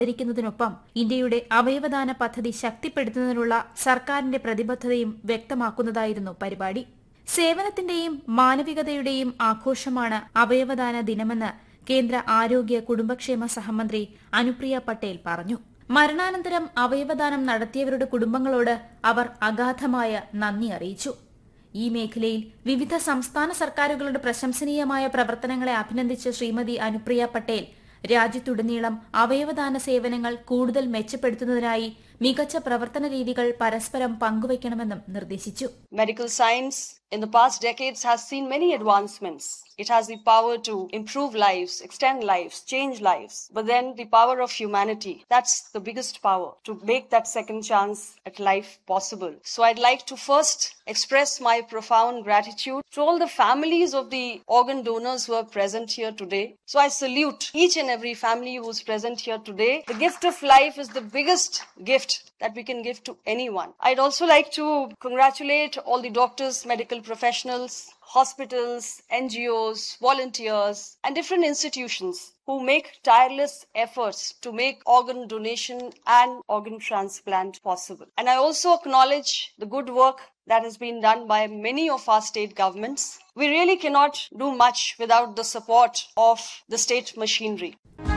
ആദരിക്കുന്നതിനൊപ്പം ഇന്ത്യയുടെ അവയവദാന പദ്ധതി ശക്തിപ്പെടുത്തുന്നതിനുള്ള സർക്കാരിന്റെ പ്രതിബദ്ധതയും വ്യക്തമാക്കുന്നതായിരുന്നു പരിപാടി സേവനത്തിന്റെയും മാനവികതയുടെയും ആഘോഷമാണ് അവയവദാന ദിനമെന്ന് കേന്ദ്ര ആരോഗ്യ കുടുംബക്ഷേമ സഹമന്ത്രി അനുപ്രിയ പട്ടേൽ പറഞ്ഞു മരണാനന്തരം അവയവദാനം നടത്തിയവരുടെ കുടുംബങ്ങളോട് അവർ അഗാധമായ നന്ദി അറിയിച്ചു ഈ മേഖലയിൽ വിവിധ സംസ്ഥാന സർക്കാരുകളുടെ പ്രശംസനീയമായ പ്രവർത്തനങ്ങളെ അഭിനന്ദിച്ച ശ്രീമതി അനുപ്രിയ പട്ടേൽ രാജ്യത്തുടനീളം അവയവദാന സേവനങ്ങൾ കൂടുതൽ മെച്ചപ്പെടുത്തുന്നതിനായി മികച്ച പ്രവർത്തന രീതികൾ പരസ്പരം പങ്കുവയ്ക്കണമെന്നും നിർദ്ദേശിച്ചു Medical science in the past decades has seen many advancements. It has the power to improve lives, extend lives, change lives. But then the power of humanity, that's the biggest power to make that second chance at life possible. So I'd like to first express my profound gratitude to all the families of the organ donors who are present here today. So I salute each and every family who's present here today. The gift of life is the biggest gift that we can give to anyone. I'd also like to congratulate all the doctors, medical professionals, hospitals, NGOs, volunteers, and different institutions who make tireless efforts to make organ donation and organ transplant possible. And I also acknowledge the good work that has been done by many of our state governments. We really cannot do much without the support of the state machinery.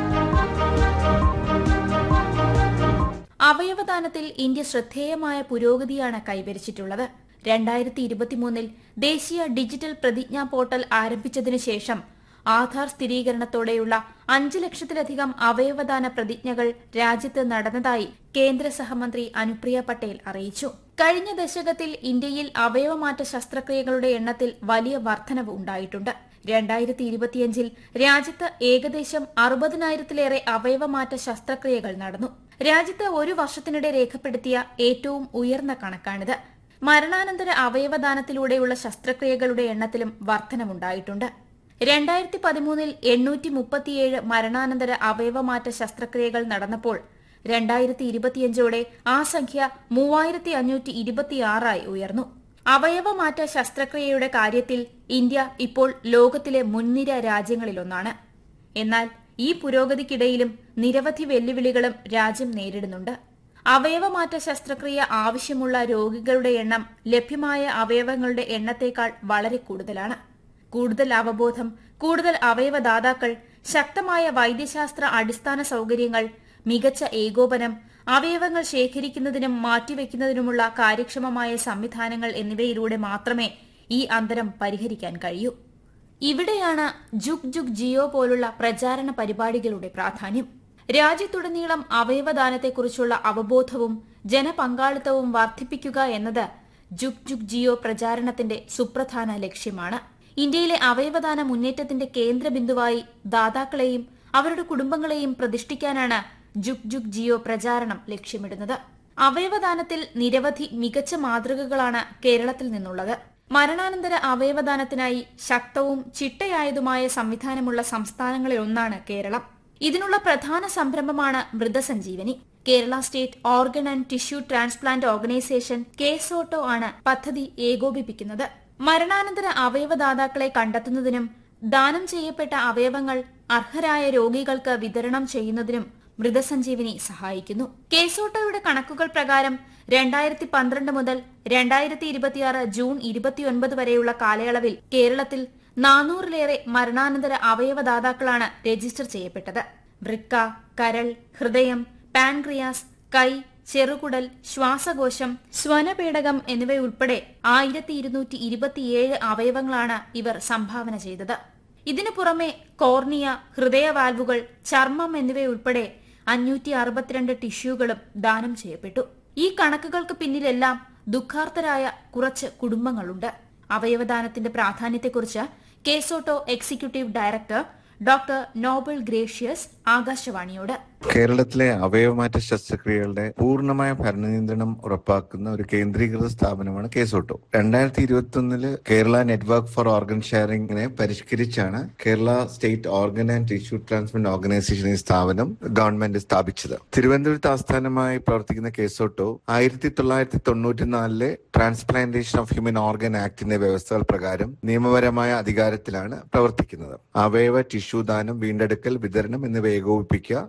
അവയവദാനത്തിൽ India ശ്രദ്ധേയമായ പുരോഗതിയാണ് കൈവരിച്ചിട്ടുള്ളത് രണ്ടായിരത്തി ഇരുപത്തിമൂന്നിൽ ദേശീയ digital പ്രതിജ്ഞാ portal ആരംഭിച്ചതിനു ശേഷം ആധാർ സ്ഥിരീകരണത്തോടെയുള്ള അഞ്ച് ലക്ഷത്തിലധികം അവയവദാന പ്രതിജ്ഞകൾ രാജ്യത്ത് നടന്നതായി കേന്ദ്ര സഹമന്ത്രി അനുപ്രിയ പട്ടേൽ അറിയിച്ചു കഴിഞ്ഞ ദശകത്തിൽ ഇന്ത്യയിൽ അവയവമാറ്റ ശസ്ത്രക്രിയകളുടെ എണ്ണത്തിൽ വലിയ വർധനവ് ഉണ്ടായിട്ടുണ്ട് രണ്ടായിരത്തി ഇരുപത്തിയഞ്ചിൽ രാജ്യത്ത് ഏകദേശം അറുപതിനായിരത്തിലേറെ അവയവമാറ്റ ശസ്ത്രക്രിയകൾ നടന്നു രാജ്യത്ത് ഒരു വർഷത്തിനിടെ രേഖപ്പെടുത്തിയ ഏറ്റവും ഉയർന്ന കണക്കാണിത് മരണാനന്തര അവയവദാനത്തിലൂടെയുള്ള ശസ്ത്രക്രിയകളുടെ എണ്ണത്തിലും വർധനമുണ്ടായിട്ടുണ്ട് രണ്ടായിരത്തി പതിമൂന്നിൽ എണ്ണൂറ്റി മുപ്പത്തിയേഴ് മരണാനന്തര അവയവമാറ്റ ശസ്ത്രക്രിയകൾ നടന്നപ്പോൾ രണ്ടായിരത്തി ഇരുപത്തിയഞ്ചോടെ ആ സംഖ്യ മൂവായിരത്തി അഞ്ഞൂറ്റി ഇരുപത്തിയാറായി ഉയർന്നു അവയവമാറ്റ ശസ്ത്രക്രിയയുടെ കാര്യത്തിൽ ഇന്ത്യ ഇപ്പോൾ ലോകത്തിലെ മുൻനിര രാജ്യങ്ങളിലൊന്നാണ് എന്നാൽ ഈ പുരോഗതിക്കിടയിലും നിരവധി വെല്ലുവിളികളും രാജ്യം നേരിടുന്നുണ്ട് അവയവമാറ്റ ശസ്ത്രക്രിയ ആവശ്യമുള്ള രോഗികളുടെ എണ്ണം ലഭ്യമായ അവയവങ്ങളുടെ എണ്ണത്തേക്കാൾ വളരെ കൂടുതലാണ് കൂടുതൽ അവബോധം കൂടുതൽ അവയവദാതാക്കൾ ശക്തമായ വൈദ്യശാസ്ത്ര അടിസ്ഥാന സൌകര്യങ്ങൾ മികച്ച ഏകോപനം അവയവങ്ങൾ ശേഖരിക്കുന്നതിനും മാറ്റിവെക്കുന്നതിനുമുള്ള കാര്യക്ഷമമായ സംവിധാനങ്ങൾ എന്നിവയിലൂടെ മാത്രമേ ഈ അന്തരം പരിഹരിക്കാൻ കഴിയൂ ഇവിടെയാണ് ജുഗ് ജുഗ് ജിയോ പോലുള്ള പ്രചാരണ പരിപാടികളുടെ പ്രാധാന്യം രാജ്യത്തുടനീളം അവയവദാനത്തെക്കുറിച്ചുള്ള അവബോധവും ജനപങ്കാളിത്തവും വർദ്ധിപ്പിക്കുക എന്നത് ജുഗ് ജുഗ് ജിയോ പ്രചാരണത്തിന്റെ സുപ്രധാന ലക്ഷ്യമാണ് ഇന്ത്യയിലെ അവയവദാന മുന്നേറ്റത്തിന്റെ കേന്ദ്രബിന്ദുവായി ദാതാക്കളെയും അവരുടെ കുടുംബങ്ങളെയും പ്രതിഷ്ഠിക്കാനാണ് ജുഗ് ജുഗ് ജിയോ പ്രചാരണം ലക്ഷ്യമിടുന്നത് അവയവദാനത്തിൽ നിരവധി മികച്ച മാതൃകകളാണ് കേരളത്തിൽ നിന്നുള്ളത് മരണാനന്തര അവയവദാനത്തിനായി ശക്തവും ചിട്ടയായതുമായ സംവിധാനമുള്ള സംസ്ഥാനങ്ങളിലൊന്നാണ് കേരളം ഇതിനുള്ള പ്രധാന സംരംഭമാണ് Mrithasanjeevani Kerala state organ and tissue transplant organisation KSOTTO ആണ് പദ്ധതി ഏകോപിപ്പിക്കുന്നത് മരണാനന്തര അവയവദാതാക്കളെ കണ്ടെത്തുന്നതിനും ദാനം ചെയ്യപ്പെട്ട അവയവങ്ങൾ അർഹരായ രോഗികൾക്ക് വിതരണം ചെയ്യുന്നതിനും മൃതസഞ്ജീവനി സഹായിക്കുന്നു കേസോട്ടോയുടെ കണക്കുകൾ പ്രകാരം രണ്ടായിരത്തി പന്ത്രണ്ട് മുതൽ രണ്ടായിരത്തി ഇരുപത്തിയാറ് ജൂൺ ഇരുപത്തിയൊൻപത് വരെയുള്ള കാലയളവിൽ കേരളത്തിൽ നാനൂറിലേറെ മരണാനന്തര അവയവദാതാക്കളാണ് രജിസ്റ്റർ ചെയ്യപ്പെട്ടത് വൃക്ക കരൾ ഹൃദയം പാൻക്രിയാസ് കൈ ചെറുകുടൽ ശ്വാസകോശം സ്വനപേടകം എന്നിവയുൾപ്പെടെ ആയിരത്തി ഇരുന്നൂറ്റി ഇരുപത്തിയേഴ് അവയവങ്ങളാണ് ഇവർ സംഭാവന ചെയ്തത് ഇതിനു പുറമെ കോർണിയ ഹൃദയവാൽവുകൾ ചർമ്മം എന്നിവയുൾപ്പെടെ അഞ്ഞൂറ്റി അറുപത്തിരണ്ട് ടിഷ്യൂകളും ദാനം ചെയ്യപ്പെട്ടു ഈ കണക്കുകൾക്ക് പിന്നിലെല്ലാം ദുഃഖാർത്തരായ കുറച്ച് കുടുംബങ്ങളുണ്ട് അവയവദാനത്തിന്റെ പ്രാധാന്യത്തെക്കുറിച്ച് KSOTTO executive director doctor Noble Gracious ആകാശവാണിയോട് കേരളത്തിലെ അവയവമാറ്റ ശസ്ത്രക്രിയകളുടെ പൂർണ്ണമായ ഭരണനിയന്ത്രണം ഉറപ്പാക്കുന്ന ഒരു കേന്ദ്രീകൃത സ്ഥാപനമാണ് കേസോട്ടോ രണ്ടായിരത്തി ഇരുപത്തി ഒന്നില് കേരള നെറ്റ്വർക്ക് ഫോർ ഓർഗൻ ഷെയറിംഗിനെ പരിഷ്കരിച്ചാണ് Kerala state organ and tissue transplant organisation ഈ സ്ഥാപനം ഗവൺമെന്റ് സ്ഥാപിച്ചത് തിരുവനന്തപുരത്ത് ആസ്ഥാനമായി പ്രവർത്തിക്കുന്ന കേസോട്ടോ ആയിരത്തി തൊള്ളായിരത്തി തൊണ്ണൂറ്റിനാലിലെ ട്രാൻസ്പ്ലാന്റേഷൻ ഓഫ് ഹ്യൂമൻ ഓർഗൻ ആക്ടിന്റെ വ്യവസ്ഥകൾ പ്രകാരം നിയമപരമായ അധികാരത്തിലാണ് പ്രവർത്തിക്കുന്നത് അവയവ ടിഷ്യൂ ദാനം വീണ്ടെടുക്കൽ വിതരണം എന്നിവ ഏകോപിപ്പിക്കുക എന്നതാണ്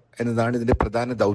അതാണ് ഇതിന്റെ പ്രധാന ദൗത്യം